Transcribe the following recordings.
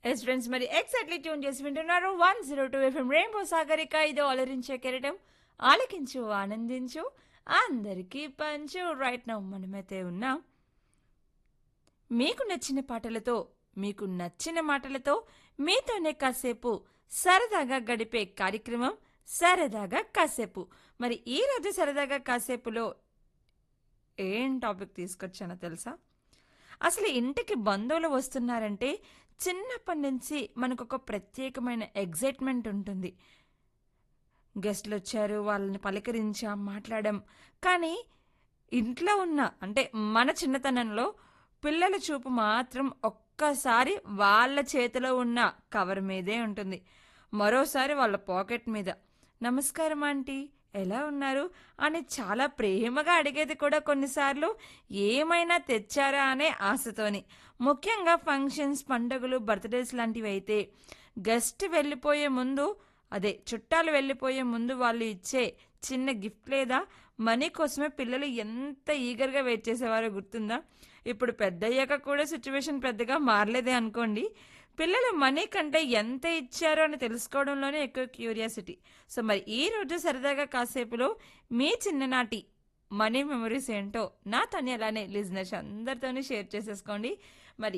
Yes friends మరి exactly tune చేసి వింటున్నారు one zero two FM rainbow Sagarika ఇది అలరించే కెరటం ఆలకించు ఆనందించు అందరికీ పంచు రైట్ నౌ మనమైతే ఉన్నాం మీకు నచ్చిన పాటలతో మీకు నచ్చిన మాటలతో మీతోనే కాసేపు సరదాగా గడిపే కార్యక్రమం సరదాగా కాసేపు మరి ఈ రోజు సరదాగా కాసేపులో ఏం టాపిక్ తీసుకొచ్చానో తెలుసా అసలు ఇంటికి బంధువులు వస్తున్నారంటే చిన్నప్పటి నుంచి మనకు ఒక ప్రత్యేకమైన ఎగ్జైట్మెంట్ ఉంటుంది గెస్ట్లు వచ్చారు వాళ్ళని పలకరించాం మాట్లాడాం కానీ ఇంట్లో ఉన్న అంటే మన చిన్నతనంలో పిల్లల చూపు మాత్రం ఒక్కసారి వాళ్ళ చేతిలో ఉన్న కవర్ మీదే ఉంటుంది మరోసారి వాళ్ళ పాకెట్ మీద నమస్కారం ఆంటీ ఎలా ఉన్నారు అని చాలా ప్రేమగా అడిగేది కూడా కొన్నిసార్లు ఏమైనా తెచ్చారా అనే ఆశతోని ముఖ్యంగా ఫంక్షన్స్ పండుగలు బర్త్డేస్ లాంటివి అయితే గెస్ట్ వెళ్ళిపోయే ముందు అదే చుట్టాలు వెళ్ళిపోయే ముందు వాళ్ళు ఇచ్చే చిన్న గిఫ్ట్ లేదా మనీ కోసమే పిల్లలు ఎంత ఈగర్గా వెయిట్ చేసేవారో గుర్తుందా ఇప్పుడు పెద్దయ్యాక కూడా సిచ్యువేషన్ పెద్దగా మారలేదే అనుకోండి పిల్లలు మనీ కంటే ఎంత ఇచ్చారో అని తెలుసుకోవడంలోనే ఎక్కువ క్యూరియాసిటీ సో మరి ఈ రోజు సరదాగా కాసేపులో మీ చిన్ననాటి మనీ మెమరీస్ ఏంటో నాతోని అలానే లిజినెస్ అందరితోని షేర్ చేసేసుకోండి మరి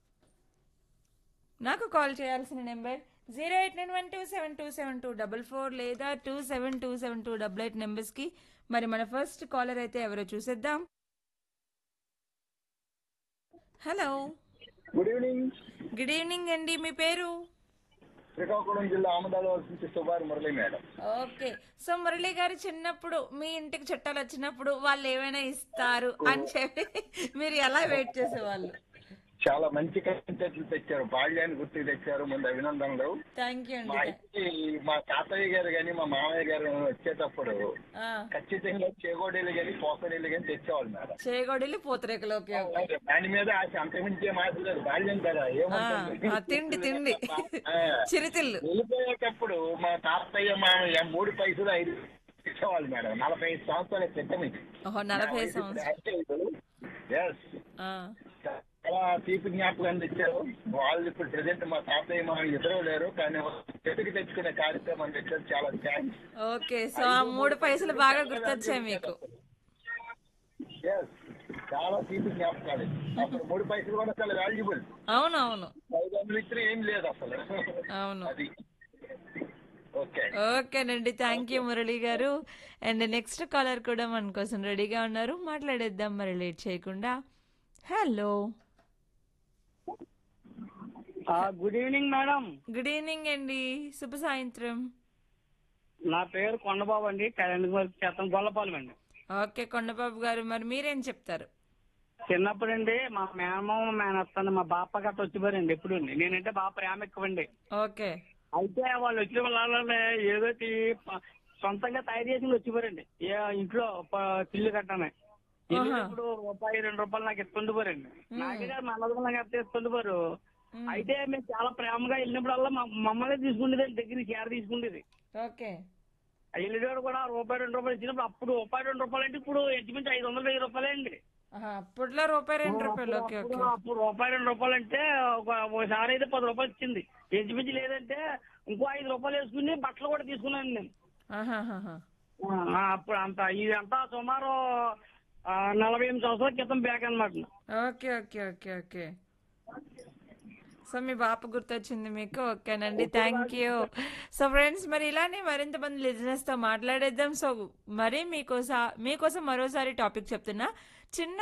నాకు కాల్ చేయాల్సిన number zero eight nine one two seven two seven two double four లేదా two seven two seven two double eight నెంబర్స్కి మరి మన ఫస్ట్ కాలర్ అయితే ఎవరో చూసేద్దాం hello good evening good evening అండి మీ పేరు శ్రీకాకుళం జిల్లా ఆమదాల నుంచి Subbaru Murali madam okay so Murali గారు చిన్నప్పుడు మీ ఇంటికి చుట్టాలు వచ్చినప్పుడు వాళ్ళు ఏమైనా ఇస్తారు అని చెప్పి మీరు ఎలా వెయిట్ చేసేవాళ్ళు చాలా మంచి కంటెంట్లు తెచ్చారు బాల్యాన్ని గుర్తు తెచ్చారు ముందు అభినందనలు థ్యాంక్ యూ మా అండి ఇంటికి మా తాతయ్య గారు గాని మా మామయ్య గారు వచ్చేటప్పుడు ఆ, ఖచ్చితంగా చేగోడీలు గాని పోకడీలు గాని తెచ్చేవాళ్ళు మేడం చేగొడిలు పూతరేకులు ఓకే ఓకే దాని మీద ఆశ అంతకుమించే మాత్రం లేదు బాల్యం కదా ఆ, ఏముంటుంది ఆ, తిండి తిండి ఆ, చిరుతిళ్ళు వెళ్ళిపోయేటప్పుడు మా తాతయ్య మామయ్య మూడు పైసలు ఐదు ఇచ్చేవాళ్ళు మేడం నలభై ఐదు సంవత్సరాల క్రితం ఇది ఓహో నలభై సంవత్సరం ఎస్ ఆ, చాలా తీపి జ్ఞాపకాన్ని తెచ్చారు వాళ్ళు ఇప్పుడు ప్రజెంట్ మా తాతయ్య మా ఇద్దరు లేరు కానీ చెట్టుకి తెచ్చుకునే కార్యక్రమం తెచ్చారు చాలా థ్యాంక్స్ ఓకే సో ఆ మూడు పైసలు బాగా గుర్తొచ్చాయి మీకు ఎస్ చాలా తీపి జ్ఞాపకాలు అసలు మూడు పైసలు కూడా చాలా వాల్యుబుల్ అవును అవును ఐదు వందలు ఇచ్చిన ఏం లేదు అసలు అవును అది ఓకే ఓకేనండి థ్యాంక్ యూ మురళి గారు అండ్ నెక్స్ట్ కాలర్ కూడా మన కోసం రెడీగా ఉన్నారు మాట్లాడేద్దాం మరి లేట్ చేయకుండా hello good evening madam good evening అండి శుభ సాయంత్రం నా పేరు కొండబాబు అండి కళ్యాణ్ చేతం గొల్లపాలెం అండి ఓకే కొండబాబు గారు మరి మీరేం చెప్తారు చిన్నప్పుడు అండి మా మేనమామ మేనత్తాను మా బాప గట్ట వచ్చిపోరండి ఎప్పుడు నేనంటే బాగా ప్రేమ ఎక్కువండి ఓకే అయితే వాళ్ళు వచ్చిన వాళ్ళనే ఏదో టీ ప- సొంతంగా తయారు చేసి వచ్చిపోరండి ఏ ఇంట్లో ప- తిల్లు కట్టానే ఇప్పుడు రూపాయి రెండు రూపాయలు నాకు ఇస్తుండిపోరండి నాకే కాదు మా అన్నదమ్ములు నాకు ఎత్తే ఇస్తుండిపోరు అయితే మేము చాలా ప్రేమగా వెళ్ళినప్పుడల్లా మా మమ్మల్ని తీసుకుండేది దగ్గర షేర్ తీసుకుండేది ఓకే ఎల్లుడు కూడా రూపాయి రెండు రూపాయలు ఇచ్చినప్పుడు అప్పుడు రూపాయి రెండు రూపాయలు అంటే ఇప్పుడు ఇంచుమించు ఐదు వందలు వెయ్యి రూపాయలు అండి ఆహా, అప్పట్లో రూపాయి రెండు రూపాయలు ఓకే ఓకే అప్పుడు రూపాయి రెండు రూపాయలు అంటే ఒక- ఒకసారి అయితే పది రూపాయలు ఇచ్చింది ఇంచుమించు లేదంటే ఇంకో ఐదు రూపాయలు వేసుకుని బట్టలు కూడా తీసుకున్నాను నేను ఆహాహాహా. ఆ, అప్పుడు అంత ఇదంతా సుమారు ఆ, నలభై ఎనిమిది సంవత్సరాల క్రితం బ్యాక్ అనమాట okay okay okay okay so మీ బాప గుర్తొచ్చింది మీకు ఓకేనండి థ్యాంక్ యూ సో ఫ్రెండ్స్ మరి ఇలానే మరింత మంది listeners తో మాట్లాడేద్దాం సో మరి మీకోసం మీకోసం మరోసారి టాపిక్ చెప్తున్నా చిన్న